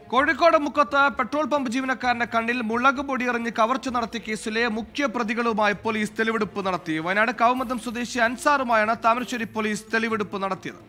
കോഴിക്കോട് മുക്കത്ത് petrol pump ജീവനക്കാരന്റെ കണ്ണിൽ മുളക് പൊടി എറിഞ്ഞ് കവർച്ച നടത്തിയ കേസിലെ മുഖ്യ പ്രതികളുമായി പോലീസ് തെളിവെടുപ്പ് നടത്തി വയനാട് കൗമന്തം സ്വദേശി അൻസാറുമായാണ് താമരശ്ശേരി പോലീസ് തെളിവെടുപ്പ് നടത്തിയത്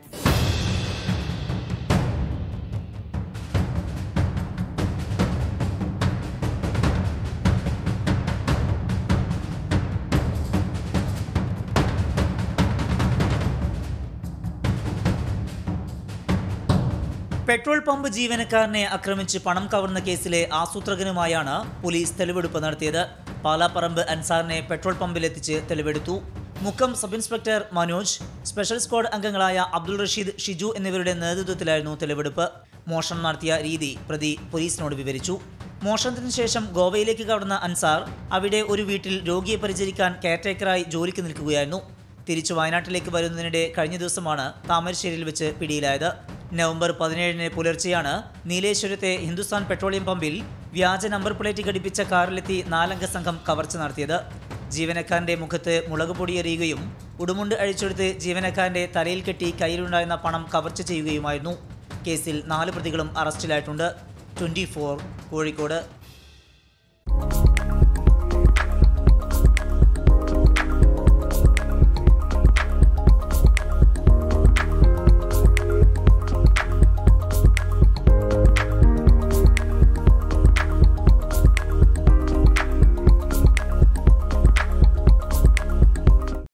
പെട്രോൾ പമ്പ് ജീവനക്കാരനെ ആക്രമിച്ച് പണം കവർന്ന കേസിലെ ആസൂത്രകനുമായാണ് പോലീസ് തെളിവെടുപ്പ് നടത്തിയത് പാലാപ്പറമ്പ് അൻസാറിനെ പെട്രോൾ പമ്പിലെത്തിച്ച് തെളിവെടുത്തു Mukkam sub inspector Manoj special squad അംഗങ്ങളായ അബ്ദുൾ റഷീദ് ഷിജു എന്നിവരുടെ നേതൃത്വത്തിലായിരുന്നു തെളിവെടുപ്പ് മോഷണം നടത്തിയ രീതി പ്രതി പോലീസിനോട് വിവരിച്ചു മോഷണത്തിന് ശേഷം ഗോവയിലേക്ക് കടന്ന അൻസാർ അവിടെ ഒരു വീട്ടിൽ രോഗിയെ പരിചരിക്കാൻ കെയർടേക്കറായി ജോലിക്ക് നിൽക്കുകയായിരുന്നു തിരിച്ചു വയനാട്ടിലേക്ക് വരുന്നതിനിടെ കഴിഞ്ഞ ദിവസമാണ് താമരശ്ശേരിയിൽ വെച്ച് പിടിയിലായത് നവംബർ പതിനേഴിന് പുലർച്ചെയാണ് നീലേശ്വരത്തെ ഹിന്ദുസ്ഥാൻ പെട്രോളിയം പമ്പിൽ വ്യാജ നമ്പർ പ്ലേറ്റ് ഘടിപ്പിച്ച കാറിലെത്തി നാലംഗ സംഘം കവർച്ച നടത്തിയത് ജീവനക്കാരന്റെ മുഖത്ത് മുളക് പൊടിയെറിയുകയും ഉടുമുണ്ട് അഴിച്ചെടുത്ത് ജീവനക്കാരന്റെ തലയിൽ കെട്ടി കയ്യിലുണ്ടായിരുന്ന പണം കവർച്ച ചെയ്യുകയുമായിരുന്നു കേസിൽ നാല് പ്രതികളും അറസ്റ്റിലായിട്ടുണ്ട് ട്വന്റി കോഴിക്കോട്